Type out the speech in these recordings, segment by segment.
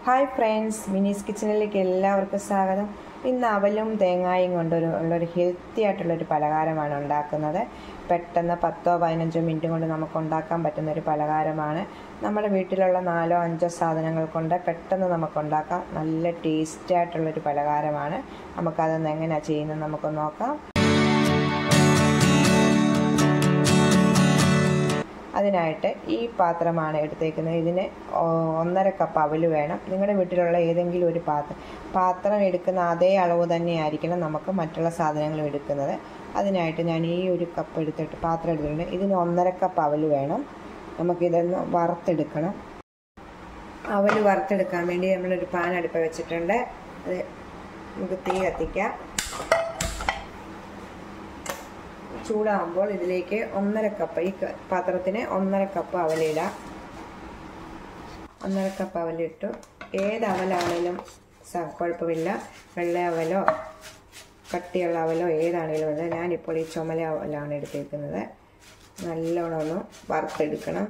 hi friends മിനീസ് കിച്ചണിലേക്ക് എല്ലാവർക്കും സ്വാഗതം ഇന്ന് അവലും തേങ്ങായും കൊണ്ടൊരു ഉള്ളൊരു ഹെൽത്തി ആയിട്ടുള്ളൊരു പലഹാരമാണ് ഉണ്ടാക്കുന്നത് പെട്ടെന്ന് പത്തോ പതിനഞ്ചോ മിനിറ്റ് കൊണ്ട് നമുക്ക് ഉണ്ടാക്കാൻ പറ്റുന്ന ഒരു പലഹാരമാണ് നമ്മുടെ വീട്ടിലുള്ള നാലോ അഞ്ചോ സാധനങ്ങൾ കൊണ്ട് പെട്ടെന്ന് നമുക്ക് ഉണ്ടാക്കാം നല്ല ടേസ്റ്റി ആയിട്ടുള്ളൊരു പലഹാരമാണ് നമുക്കതൊന്ന് എങ്ങനെയാണ് ചെയ്യുന്നത് നമുക്ക് നോക്കാം അതിനായിട്ട് ഈ പാത്രമാണ് എടുത്തേക്കുന്നത് ഇതിന് ഒന്നര കപ്പ് അവല് വേണം നിങ്ങളുടെ വീട്ടിലുള്ള ഏതെങ്കിലും ഒരു പാത്രം പാത്രം എടുക്കുന്ന അതേ അളവ് തന്നെയായിരിക്കണം നമുക്ക് മറ്റുള്ള സാധനങ്ങൾ എടുക്കുന്നത് അതിനായിട്ട് ഞാൻ ഈ ഒരു കപ്പ് എടുത്തിട്ട് പാത്രം എടുത്തിട്ടുണ്ട് ഇതിന് ഒന്നര കപ്പ് അവല് വേണം നമുക്കിതൊന്ന് വറുത്തെടുക്കണം അവല് വറുത്തെടുക്കാൻ വേണ്ടി നമ്മളൊരു പാൻ അടുപ്പ് വെച്ചിട്ടുണ്ട് അത് നമുക്ക് തീ കത്തിക്കാം ചൂടാകുമ്പോൾ ഇതിലേക്ക് ഒന്നര കപ്പ് ഈ പാത്രത്തിന് ഒന്നര കപ്പ് അവലിടാം ഒന്നര കപ്പ് അവലിട്ടു ഏത് അവലാണേലും കുഴപ്പമില്ല വെള്ള അവലോ കട്ടിയുള്ള അവലോ ഏതാണേലും അത് ഞാനിപ്പോൾ ഈ ചുമല അവലാണ് എടുത്തേക്കുന്നത് നല്ലോണം ഒന്ന് വറുത്തെടുക്കണം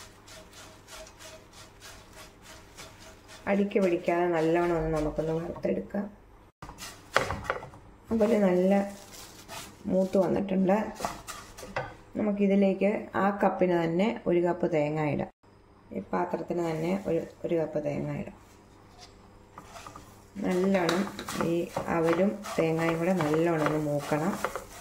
അടിക്ക് പിടിക്കാതെ നല്ലോണം ഒന്ന് നമുക്കൊന്ന് വറുത്തെടുക്കാം അതുപോലെ നല്ല മൂത്ത് വന്നിട്ടുണ്ട് നമുക്കിതിലേക്ക് ആ കപ്പിന് തന്നെ ഒരു കപ്പ് തേങ്ങ ഇടാം ഈ പാത്രത്തിന് തന്നെ ഒരു ഒരു കപ്പ് തേങ്ങ ഇടാം നല്ലോണം ഈ അവലും തേങ്ങയും കൂടെ നല്ലോണം ഒന്ന് മൂക്കണം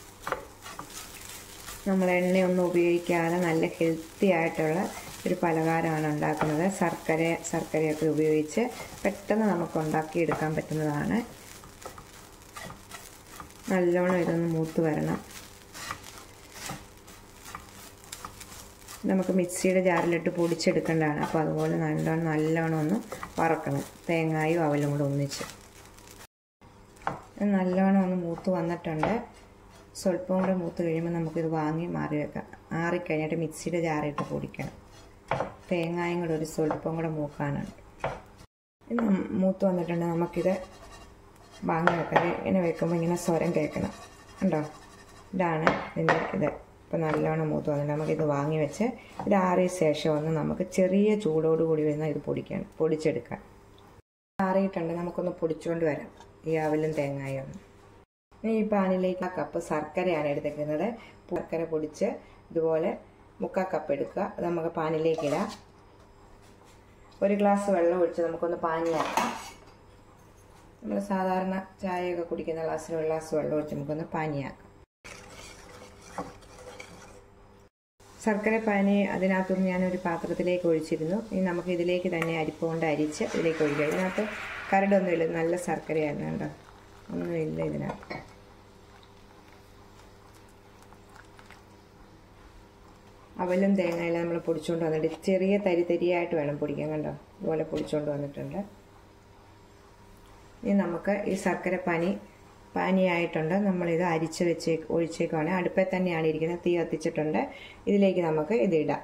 നമ്മൾ എണ്ണയൊന്നും ഉപയോഗിക്കാതെ നല്ല ഹെൽത്തി ആയിട്ടുള്ള ഒരു പലഹാരമാണ് ഉണ്ടാക്കുന്നത് ശർക്കര ശർക്കരയൊക്കെ ഉപയോഗിച്ച് പെട്ടെന്ന് നമുക്ക് ഉണ്ടാക്കിയെടുക്കാൻ പറ്റുന്നതാണ് നല്ലോണം ഇതൊന്ന് മൂത്ത് വരണം നമുക്ക് മിക്സിയുടെ ജാറിലിട്ട് പൊടിച്ചെടുക്കേണ്ടതാണ് അപ്പോൾ അതുപോലെ നല്ലോണം നല്ലോണം ഒന്ന് വറക്കണം തേങ്ങായും അവലും കൂടെ ഒന്നിച്ച് നല്ലോണം ഒന്ന് മൂത്ത് വന്നിട്ടുണ്ട് സ്വല്പം കൂടെ മൂത്ത് കഴിയുമ്പോൾ നമുക്കിത് വാങ്ങി മാറി വെക്കാം ആറിക്കഴിഞ്ഞിട്ട് മിക്സിയുടെ ജാറിട്ട് പൊടിക്കണം തേങ്ങായും കൂടെ ഒരു സ്വല്പം കൂടെ മൂക്കാനുണ്ട് ഇത് മൂത്ത് വന്നിട്ടുണ്ട് നമുക്കിത് വാങ്ങി വെക്കാം ഇങ്ങനെ വെക്കുമ്പോൾ ഇങ്ങനെ സ്വരം കേൾക്കണം ഉണ്ടോ ഇതാണ് ഇതിൻ്റെ ഇത് ഇപ്പോൾ നല്ലോണം മൂത്ത് വന്നിട്ട് നമുക്കിത് വാങ്ങി വെച്ച് ഇത് ആറിയ ശേഷം ഒന്ന് നമുക്ക് ചെറിയ ചൂടോട് കൂടി വരുന്ന ഇത് പൊടിക്കാൻ പൊടിച്ചെടുക്കാം ആറിയിട്ടുണ്ട് നമുക്കൊന്ന് പൊടിച്ചുകൊണ്ട് വരാം ഈ അവലും തേങ്ങായും ഒന്ന് ഇനി ഈ പാനിലേക്ക് ആ കപ്പ് ശർക്കരയാണ് എടുത്തേക്കുന്നത് ശർക്കര പൊടിച്ച് ഇതുപോലെ മുക്കാൽ കപ്പ് എടുക്കുക അത് നമുക്ക് പാനിലേക്ക് ഇടാം ഒരു ഗ്ലാസ് വെള്ളം ഒഴിച്ച് നമുക്കൊന്ന് പാനിയാക്കാം നമ്മൾ സാധാരണ ചായയൊക്കെ കുടിക്കുന്ന ഗ്ലാസ്സിൽ ഒരു ഗ്ലാസ് വെള്ളം ഒഴിച്ച് നമുക്കൊന്ന് പാനിയാക്കാം ശർക്കര പാനി അതിനകത്തുനിന്ന് ഞാനൊരു പാത്രത്തിലേക്ക് ഒഴിച്ചിരുന്നു ഇനി നമുക്ക് ഇതിലേക്ക് തന്നെ അരിപ്പ് കൊണ്ട് അരിച്ച് ഇതിലേക്ക് ഒഴിക്കുക ഇതിനകത്ത് കരടൊന്നുമില്ല നല്ല ശർക്കരയായിരുന്നു കേട്ടോ ഒന്നുമില്ല ഇതിനകത്ത് അവലും തേങ്ങയെല്ലാം നമ്മൾ പൊടിച്ചുകൊണ്ട് വന്നിട്ട് ചെറിയ തരി തരിയായിട്ട് വേണം പൊടിക്കാൻ കണ്ടോ ഇതുപോലെ പൊടിച്ചുകൊണ്ട് വന്നിട്ടുണ്ട് ഇനി നമുക്ക് ഈ ശർക്കര പാനി പാനിയായിട്ടുണ്ട് നമ്മളിത് അരിച്ച് വെച്ചേ ഒഴിച്ചേക്കുവാണ് അടുപ്പേ തന്നെയാണ് ഇരിക്കുന്നത് തീ കത്തിച്ചിട്ടുണ്ട് ഇതിലേക്ക് നമുക്ക് ഇത് ഇടാം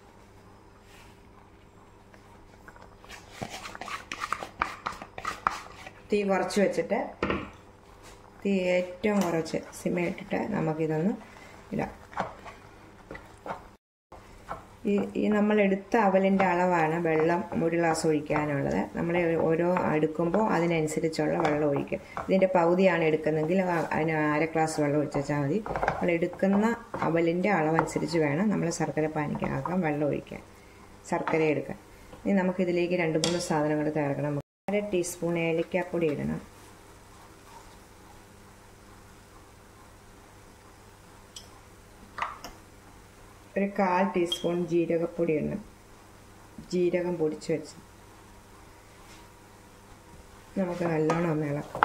തീ കുറച്ച് വെച്ചിട്ട് തീ ഏറ്റവും കുറച്ച് സിമ ഇട്ടിട്ട് നമുക്കിതൊന്ന് ഇടാം ഈ ഈ നമ്മൾ എടുത്ത അവലിൻ്റെ അളവാണ് വെള്ളം ഒരു ഗ്ലാസ് ഒഴിക്കാനുള്ളത് നമ്മൾ ഓരോ എടുക്കുമ്പോൾ അതിനനുസരിച്ചുള്ള വെള്ളം ഒഴിക്കുക ഇതിൻ്റെ പകുതിയാണ് എടുക്കുന്നതെങ്കിൽ അതിന് അര ഗ്ലാസ് വെള്ളം ഒഴിച്ചാൽ മതി നമ്മൾ എടുക്കുന്ന അവലിൻ്റെ അളവനുസരിച്ച് വേണം നമ്മൾ ശർക്കര പാനിക്കാക്കാൻ വെള്ളം ഒഴിക്കാൻ ശർക്കര എടുക്കാൻ ഇനി നമുക്കിതിലേക്ക് രണ്ട് മൂന്ന് സാധനങ്ങൾ ചേർക്കണം അര ടീസ്പൂൺ ഏലക്കാപ്പൊടി ഇടണം ഒരു കാൽ ടീസ്പൂൺ ജീരകപ്പൊടി ഇടണം ജീരകം പൊടിച്ച് വെച്ച് നമുക്ക് നല്ലോണം ഒന്ന് ഇളക്കാം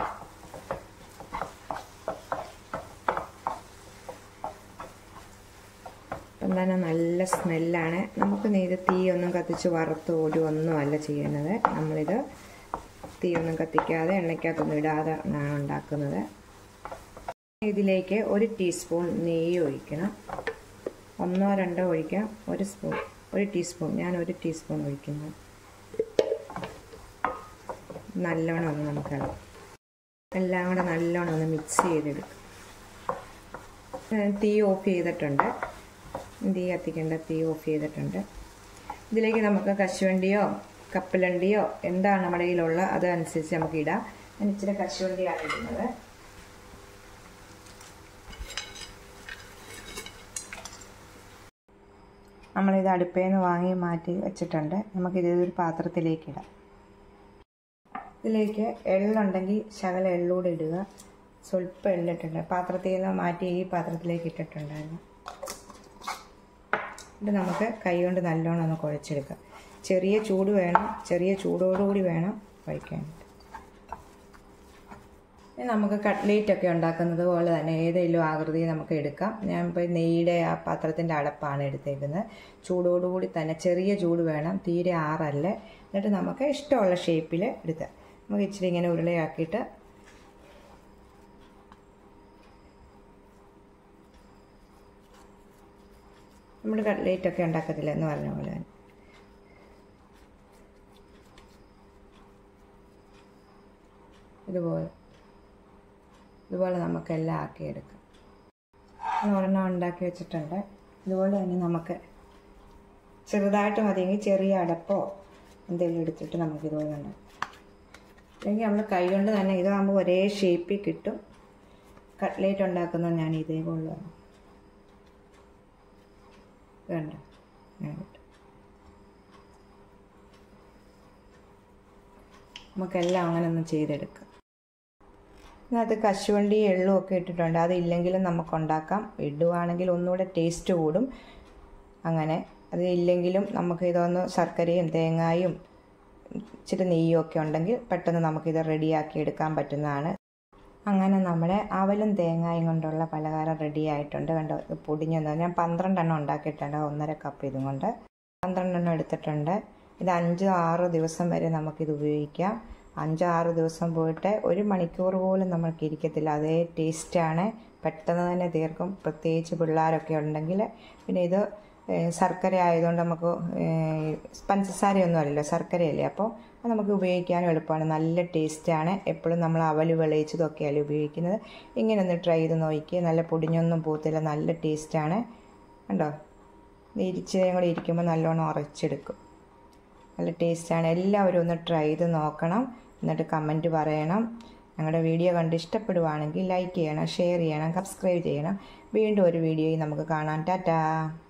അപ്പം തന്നെ നല്ല സ്മെല്ലാണ് നമുക്ക് ഇത് തീയൊന്നും കത്തിച്ച് വറുത്ത് ഓടുകയൊന്നും അല്ല ചെയ്യുന്നത് നമ്മളിത് തീയൊന്നും കത്തിക്കാതെ എണ്ണയ്ക്കകത്തൊന്നും ഇടാതെ ആണ് ഉണ്ടാക്കുന്നത് ഇതിലേക്ക് ഒരു ടീസ്പൂൺ നെയ്യ് ഒഴിക്കണം ഒന്നോ രണ്ടോ ഒഴിക്കാം ഒരു സ്പൂൺ ഒരു ടീസ്പൂൺ ഞാൻ ഒരു ടീസ്പൂൺ ഒഴിക്കുന്നു നല്ലോണം ഒന്ന് നമുക്ക് എല്ലാം കൂടെ നല്ലോണം ഒന്ന് മിക്സ് ചെയ്തെടുക്കും തീ ഓഫ് ചെയ്തിട്ടുണ്ട് തീ കത്തിക്കേണ്ട തീ ഓഫ് ചെയ്തിട്ടുണ്ട് ഇതിലേക്ക് നമുക്ക് കശുവണ്ടിയോ കപ്പലണ്ടിയോ എന്താണ് നമ്മുടെ കയ്യിലുള്ള അതനുസരിച്ച് നമുക്ക് ഇടാം ഞാൻ ഇച്ചിരി കശുവണ്ടിയാണ് ഇടുന്നത് നമ്മളിത് അടുപ്പയിൽ നിന്ന് വാങ്ങി മാറ്റി വെച്ചിട്ടുണ്ട് നമുക്കിത് ഒരു പാത്രത്തിലേക്ക് ഇടാം ഇതിലേക്ക് എള്ളുണ്ടെങ്കിൽ ശകല എള്ളൂടെ ഇടുക സ്വല്പം എള്ളിട്ടുണ്ട് പാത്രത്തിൽ നിന്ന് മാറ്റി ഈ പാത്രത്തിലേക്ക് ഇട്ടിട്ടുണ്ടായിരുന്നു ഇത് നമുക്ക് കൈ കൊണ്ട് നല്ലോണം ഒന്ന് കുഴച്ചെടുക്കാം ചെറിയ ചൂട് വേണം ചെറിയ ചൂടോടുകൂടി വേണം കഴിക്കാനായിട്ട് നമുക്ക് കട്ട്ലേറ്റ് ഒക്കെ ഉണ്ടാക്കുന്നത് പോലെ തന്നെ ഏതെങ്കിലും ആകൃതി നമുക്ക് എടുക്കാം ഞാൻ ഇപ്പോൾ നെയ്യുടെ ആ പാത്രത്തിൻ്റെ അടപ്പാണ് എടുത്തേക്കുന്നത് ചൂടോടുകൂടി തന്നെ ചെറിയ ചൂട് വേണം തീരെ ആറല്ല എന്നിട്ട് നമുക്ക് ഇഷ്ടമുള്ള ഷേപ്പിൽ എടുക്കാം നമുക്ക് ഇച്ചിരി ഇങ്ങനെ ഉരുളയാക്കിയിട്ട് നമ്മൾ കട്ട്ലേറ്റ് ഒക്കെ ഉണ്ടാക്കത്തില്ല എന്ന് പറഞ്ഞ പോലെ തന്നെ ഇതുപോലെ ഇതുപോലെ നമുക്കെല്ലാം ആക്കിയെടുക്കാം ഒരെണ്ണം ഉണ്ടാക്കി വെച്ചിട്ടുണ്ട് ഇതുപോലെ തന്നെ നമുക്ക് ചെറുതായിട്ട് മതിയെങ്കിൽ ചെറിയ അടപ്പോ എന്തെങ്കിലും എടുത്തിട്ട് നമുക്ക് ഇതുപോലെ ഉണ്ടാക്കാം അല്ലെങ്കിൽ നമ്മൾ കൈ കൊണ്ട് തന്നെ ഇതാകുമ്പോൾ ഒരേ ഷേപ്പിൽ കിട്ടും കട്ട്ലേറ്റ് ഉണ്ടാക്കുന്നത് ഞാൻ ഇതേപോലെയാണ് വേണ്ട നമുക്കെല്ലാം അങ്ങനെ ഒന്ന് ചെയ്തെടുക്കാം ഇതിനകത്ത് കശുവണ്ടി എള്ളും ഒക്കെ ഇട്ടിട്ടുണ്ട് അതില്ലെങ്കിലും നമുക്ക് ഉണ്ടാക്കാം ഇടുവാണെങ്കിൽ ഒന്നുകൂടെ ടേസ്റ്റ് കൂടും അങ്ങനെ അത് ഇല്ലെങ്കിലും നമുക്ക് ഇതൊന്ന് ശർക്കരയും തേങ്ങായും ഇച്ചിരി നെയ്യും ഒക്കെ ഉണ്ടെങ്കിൽ പെട്ടെന്ന് നമുക്കിത് റെഡിയാക്കി എടുക്കാൻ പറ്റുന്നതാണ് അങ്ങനെ നമ്മുടെ അവലും തേങ്ങായും കൊണ്ടുള്ള പലഹാരം റെഡി ആയിട്ടുണ്ട് കണ്ടോ ഇത് പൊടിഞ്ഞെന്ന് ഞാൻ പന്ത്രണ്ടെണ്ണം ഉണ്ടാക്കിയിട്ടുണ്ട് ഒന്നര കപ്പ് ഇതും കൊണ്ട് പന്ത്രണ്ടെണ്ണം എടുത്തിട്ടുണ്ട് ഇത് അഞ്ചോ ആറോ ദിവസം വരെ നമുക്കിത് ഉപയോഗിക്കാം അഞ്ചോ ആറ് ദിവസം പോയിട്ട് ഒരു മണിക്കൂർ പോലും നമ്മൾക്ക് ഇരിക്കത്തില്ല അതേ ടേസ്റ്റാണ് പെട്ടെന്ന് തന്നെ തീർക്കും പ്രത്യേകിച്ച് പിള്ളേരൊക്കെ ഉണ്ടെങ്കിൽ പിന്നെ ഇത് ശർക്കര ആയതുകൊണ്ട് നമുക്ക് പഞ്ചസാരയൊന്നും അല്ലല്ലോ ശർക്കരയല്ലേ അപ്പോൾ അത് നമുക്ക് ഉപയോഗിക്കാനും എളുപ്പമാണ് നല്ല ടേസ്റ്റാണ് എപ്പോഴും നമ്മൾ അവൽ വിളയിച്ചതൊക്കെയല്ലേ ഉപയോഗിക്കുന്നത് ഇങ്ങനെ ഒന്ന് ട്രൈ ചെയ്ത് നോക്കിക്കുക നല്ല പൊടിഞ്ഞൊന്നും പോത്തില്ല നല്ല ടേസ്റ്റാണ് കണ്ടോ ഇരിച്ചും കൂടെ ഇരിക്കുമ്പോൾ നല്ലോണം ഉറച്ചെടുക്കും നല്ല ടേസ്റ്റാണ് എല്ലാവരും ഒന്ന് ട്രൈ ചെയ്ത് നോക്കണം എന്നിട്ട് കമൻറ്റ് പറയണം ഞങ്ങളുടെ വീഡിയോ കണ്ട് ഇഷ്ടപ്പെടുവാണെങ്കിൽ ലൈക്ക് ചെയ്യണം ഷെയർ ചെയ്യണം സബ്സ്ക്രൈബ് ചെയ്യണം വീണ്ടും ഒരു വീഡിയോയിൽ നമുക്ക് കാണാം ടാറ്റാ